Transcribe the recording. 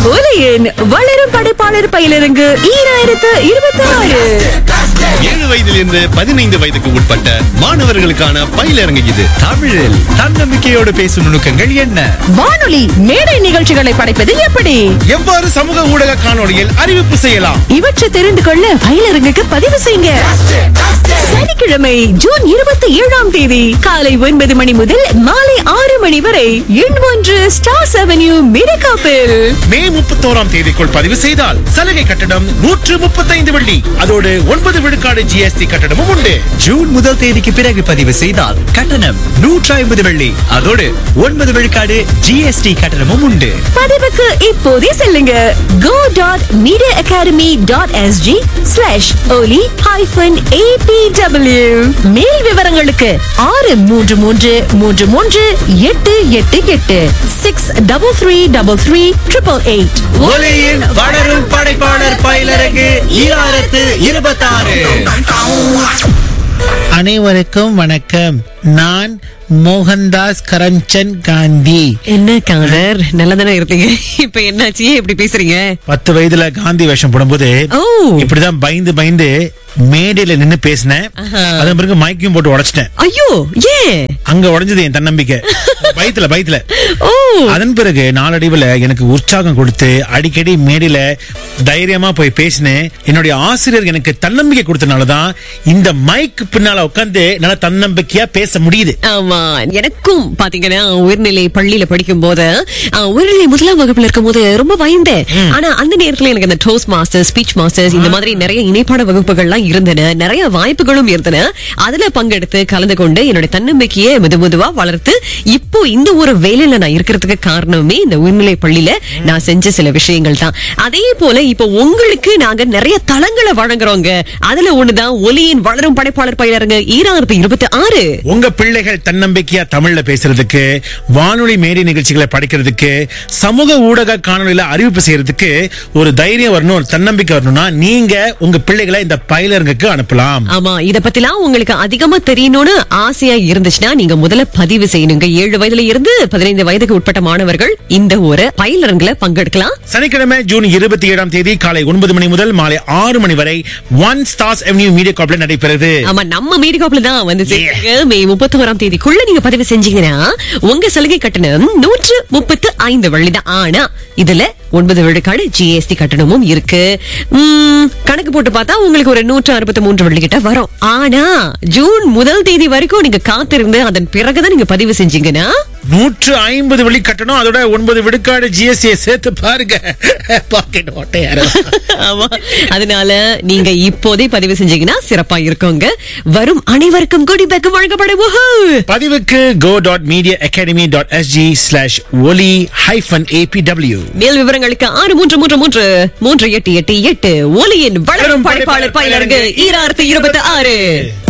ஒலியின் வளரும் படைப்பாளர் பயிலரங்கு ஈராயிரத்து இருபத்தி ஆறு ஏழு வயதிலிருந்து பதினைந்து வயதுக்கு உட்பட்ட மாணவர்களுக்கான பயிலரங்கு இது தமிழில் தன்னம்பிக்கையோடு பேசும் நுணுக்கங்கள் என்ன வானொலி மேடை நிகழ்ச்சிகளை படைப்பது எப்படி எவ்வாறு சமூக ஊடக காணொளியில் அறிவிப்பு செய்யலாம் இவற்றை தெரிந்து கொள்ள பயிலரங்குக்கு பதிவு செய்யுங்க சனிக்கிழமை ஜூன் இருபத்தி ஏழாம் தேதி காலை ஒன்பது மணி முதல் மாலை ஆறு மணி வரை எண் ஒன்று ஸ்டார் அவென்யூ மிரகாப்பில் மே முப்பத்தோராம் தேதிக்குள் பதிவு செய்தால் சலுகை கட்டணம் நூற்று முப்பத்தைந்து வெள்ளி அதோடு ஒன்பது விழுக்காடு ஜிஎஸ்டி கட்டணமும் உண்டு ஜூன் முதல் தேதிக்கு பிறகு பதிவு செய்தால் கட்டணம் நூற்றி ஐம்பது வெள்ளி அதோடு ஒன்பது விழுக்காடு ஜிஎஸ்டி கட்டணமும் உண்டு பதிவுக்கு இப்போதே செல்லுங்க go dot media academy dot SG slash Oli hyphen ABW மேல் விவரங்களுக்கு ஆறு மூன்று மூன்று மூன்று மூன்று எட்டு எட்டு எட்டு six double three double three triple eight ஒலியின் வளரும் படைப்பாளர் பயிலரங்கு ஈராயிரத்து இருபத்தாறு அனைவருக்கும் வணக்கம் நான் மோகன்தாஸ் கரம்சந்த் காந்தி என்ன காதர் நல்லா தானே இருப்பீங்க இப்ப என்னாச்சு எப்படி பேசுறீங்க பத்து வயதுல காந்தி வேஷம் போடும்போது ஓ. இப்படிதான் பயந்து பயந்து மேடையில நின்னு பேசினேன் ஆஹா. அதன் பிறகு மைக்கையும் போட்டு உடைச்சிட்டேன் ஐயோ ஏன் அங்க உடைஞ்சது என் தன்னம்பிக்கை பயத்துல பயத்துல ஓ அதன் பிறகு நாளடைவுல எனக்கு உற்சாகம் கொடுத்து அடிக்கடி மேடையில தைரியமா போய் பேசினேன் என்னுடைய ஆசிரியர் எனக்கு தன்னம்பிக்கை கொடுத்தனாலதான் இந்த மைக் பின்னால உட்கார்ந்து என்னால தன்னம்பிக்கையா பேச முடியுது ஆமா எனக்கும் பாத்தீங்கன்னா உயர்நிலை பள்ளியில படிக்கும் போது ஆஹ், உயர்நிலை முதலாம் வகுப்புல இருக்கும் போது ரொம்ப பயந்தேன் ஆனா அந்த நேரத்துல எனக்கு அந்த டோஸ் மாஸ்டர் ஸ்பீச் மாஸ்டர்ஸ் இந்த மாதிரி நிறைய இணைப்பாட வகுப்புகள்லாம் இருந்தன நிறைய வாய்ப்புகளும் இருந்தன அதுல பங்கெடுத்து கலந்து கொண்டு என்னோட தன்னம்பிக்கையை மெது மெதுவா வளர்த்து இப்போ இந்த ஒரு வேலையில நான் இருக்கிறதுக்கு காரணமே இந்த உயர்நிலை பள்ளியில நான் செஞ்ச சில விஷயங்கள் தான் அதே போல இப்போ உங்களுக்கு நாங்க நிறைய தளங்களை வழங்குறோங்க அதுல ஒண்ணுதான் ஒலியின் வளரும் படைப்பாளர் பயிலரங்க ஈராயிரத்தி இருபத்தி ஆறு உங்க பிள்ளைகள் தன்னம்பிக்கையா தமிழ்ல பேசுறதுக்கு வானொலி மேடை நிகழ்ச்சிகளை படிக்கிறதுக்கு சமூக ஊடக காணொலியில அறிவிப்பு செய்யறதுக்கு ஒரு தைரியம் வரணும் ஒரு தன்னம்பிக்கை வரணும்னா நீங்க உங்க பிள்ளைகளை இந்த பயிலரங்குக்கு அனுப்பலாம் ஆமா இத பத்திலாம் உங்களுக்கு அதிகமா தெரியணும்னு ஆசையா இருந்துச்சுன்னா நீங்க முதல்ல பதிவு செய்யணுங்க ஏழு வயதுல இருந்து பதினைந்து வயதுக்கு உட்பட்ட மாணவர்கள் இந்த ஒரு பயிலரங்குல பங்கெடுக்கலாம் சனிக்கிழமை ஜூன் இருபத்தி ஏழாம் தேதி காலை ஒன்பது மணி முதல் மாலை ஆறு மணி வரை ஒன் ஸ்டார்ஸ் அவென்யூ மீடியா காப்ல நடைபெறுது ஆமா நம்ம மீடிகாப்ல தான் வந்து சேருங்க. மே முப்பத்தி ஓராம் தேதிக்குள்ள நீங்க பதிவு செஞ்சீங்கன்னா உங்க சலுகை கட்டணம் நூற்று முப்பத்து ஐந்து வள்ளிதான் ஆனா இதுல ஒன்பது விழுக்காடு ஜிஎஸ்டி கட்டணமும் இருக்கு உம், கணக்கு போட்டு பார்த்தா உங்களுக்கு ஒரு நூற்று அறுபத்தி மூன்று வள்ளி கிட்ட வரும் ஆனா ஜூன் முதல் தேதி வரைக்கும் நீங்க காத்திருந்து அதன் பிறகுதான் நீங்க பதிவு செஞ்சீங்கன்னா நூற்று ஐம்பது வெள்ளி கட்டணும் அதோட ஒன்பது விழுக்காடு ஜிஎஸ்டி சேர்த்து பாருங்க பாக்கெட் ஓட்டையாரு ஆமா அதனால நீங்க இப்போதே பதிவு செஞ்சீங்கன்னா சிறப்பா இருக்குங்க வரும் அனைவருக்கும் கொடி பேக் வழங்கப்படும் உஹு. பதிவுக்கு go dot media academy dot SG slash Oli hyphen ABW மேல் விவரங்களுக்கு ஆறு மூன்று மூன்று மூன்று மூன்று எட்டு எட்டு எட்டு ஒலியின் வளரும் படைப்பாளர் பயிலரங்கு ஈராயிரத்தி இருபத்தி ஆறு